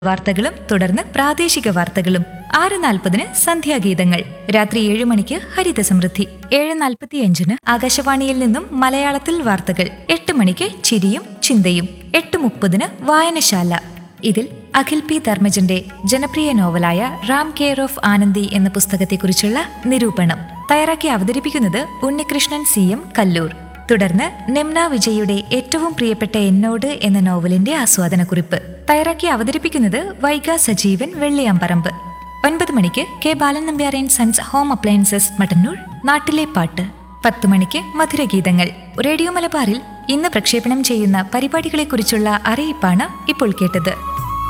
വാർത്തകളും തുടർന്ന് പ്രാദേശിക വാർത്തകളും ആറ് നാൽപ്പതിന് സന്ധ്യാഗീതങ്ങൾ രാത്രി ഏഴ് മണിക്ക് ഹരിത സമൃദ്ധി ഏഴ് നാൽപ്പത്തിയഞ്ചിന് ആകാശവാണിയിൽ നിന്നും മലയാളത്തിൽ വാർത്തകൾ എട്ട് മണിക്ക് ചിരിയും ചിന്തയും എട്ട് മുപ്പതിന് വായനശാല ഇതിൽ അഖിൽ പി ധർമ്മജന്റെ ജനപ്രിയ നോവലായ റാം കെയർ ഓഫ് ആനന്ദി എന്ന പുസ്തകത്തെക്കുറിച്ചുള്ള നിരൂപണം തയ്യാറാക്കി അവതരിപ്പിക്കുന്നത് ഉണ്ണികൃഷ്ണൻ സി എം കല്ലൂർ തുടർന്ന് നിംന വിജയുടെ ഏറ്റവും പ്രിയപ്പെട്ട എന്നോട് എന്ന നോവലിന്റെ ആസ്വാദനക്കുറിപ്പ് തയ്യാറാക്കി അവതരിപ്പിക്കുന്നത് വൈഗ സജീവൻ വെള്ളിയാമ്പറമ്പ് ഒൻപത് മണിക്ക് K Balan Nambiar and sons home appliances Mattannur നാട്ടിലെ പാട്ട് പത്ത് മണിക്ക് മധുരഗീതങ്ങൾ റേഡിയോ മലബാറിൽ ഇന്ന് പ്രക്ഷേപണം ചെയ്യുന്ന പരിപാടികളെക്കുറിച്ചുള്ള അറിയിപ്പാണ് ഇപ്പോൾ കേട്ടത്